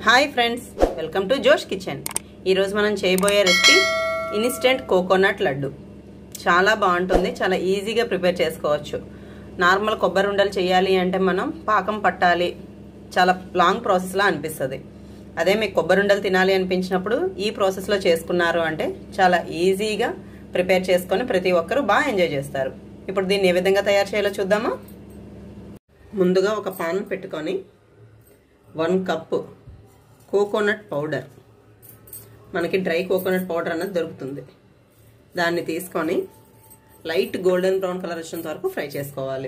hi friends welcome to Josh kitchen ఈరోజు మనం చేయబోయే రెసిపీ ఇన్స్టెంట్ కోకోనట్ లడ్డు చాలా బాగుంటుంది చాలా ఈజీగా ప్రిపేర్ చేసుకోవచ్చు నార్మల్ కొబ్బరి ఉండలు చేయాలి అంటే మనం పాకం పట్టాలి చాలా లాంగ్ ప్రాసెస్లా అనిపిస్తుంది అదే మీకు కొబ్బరి ఉండలు తినాలి అనిపించినప్పుడు ఈ ప్రాసెస్లో చేసుకున్నారు అంటే చాలా ఈజీగా ప్రిపేర్ చేసుకొని ప్రతి ఒక్కరూ బాగా ఎంజాయ్ చేస్తారు ఇప్పుడు దీన్ని ఏ విధంగా తయారు చేయాలో చూద్దామా ముందుగా ఒక పాన్ పెట్టుకొని వన్ కప్పు కోకోనట్ పౌడర్ మనకి డ్రై కోకోనట్ పౌడర్ అన్నది దొరుకుతుంది దాన్ని తీసుకొని లైట్ గోల్డెన్ బ్రౌన్ కలర్ వచ్చేంత వరకు ఫ్రై చేసుకోవాలి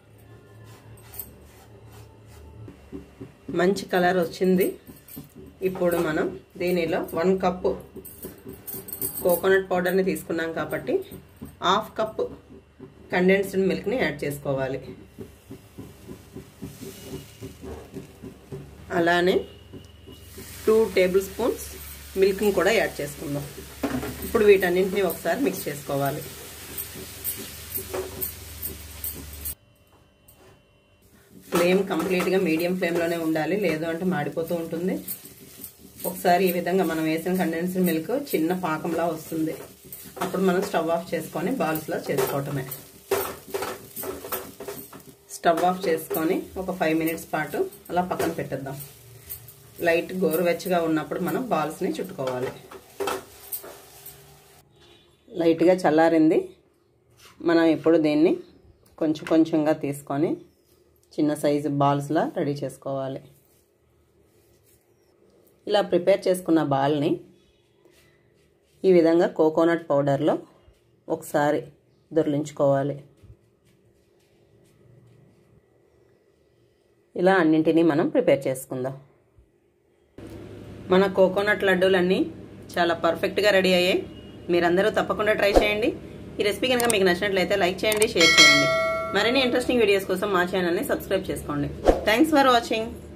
మంచి కలర్ వచ్చింది ఇప్పుడు మనం దీనిలో వన్ కప్పు కోకోనట్ పౌడర్ని తీసుకున్నాం కాబట్టి హాఫ్ కప్పు కండెన్స్డ్ మిల్క్ని యాడ్ చేసుకోవాలి అలానే టూ టేబుల్ స్పూన్స్ మిల్క్ని కూడా యాడ్ చేసుకుందాం ఇప్పుడు వీటన్నింటినీ ఒకసారి మిక్స్ చేసుకోవాలి ఫ్లేమ్ కంప్లీట్గా మీడియం ఫ్లేమ్లోనే ఉండాలి లేదు అంటే మాడిపోతూ ఉంటుంది ఒకసారి ఈ విధంగా మనం వేసిన కండెన్స్డ్ మిల్క్ చిన్న పాకంలా వస్తుంది అప్పుడు మనం స్టవ్ ఆఫ్ చేసుకొని బాల్స్లా చేసుకోవటమే స్టవ్ ఆఫ్ చేసుకొని ఒక ఫైవ్ మినిట్స్ పాటు అలా పక్కన పెట్టేద్దాం లైట్ గోరువెచ్చగా ఉన్నప్పుడు మనం బాల్స్ని చుట్టుకోవాలి లైట్గా చల్లారింది మనం ఇప్పుడు దీన్ని కొంచెం కొంచెంగా తీసుకొని చిన్న సైజు బాల్స్లా రెడీ చేసుకోవాలి ఇలా ప్రిపేర్ చేసుకున్న బాల్ని ఈ విధంగా కోకోనట్ పౌడర్లో ఒకసారి దొర్లించుకోవాలి ఇలా అన్నింటినీ మనం ప్రిపేర్ చేసుకుందాం మన కోకోనట్ లడ్డూలన్నీ చాలా పర్ఫెక్ట్గా రెడీ అయ్యాయి మీరందరూ తప్పకుండా ట్రై చేయండి ఈ రెసిపీ కనుక మీకు నచ్చినట్లయితే లైక్ చేయండి షేర్ చేయండి మరిన్ని ఇంట్రెస్టింగ్ వీడియోస్ కోసం మా ఛానల్ని సబ్స్క్రైబ్ చేసుకోండి థ్యాంక్స్ ఫర్ వాచింగ్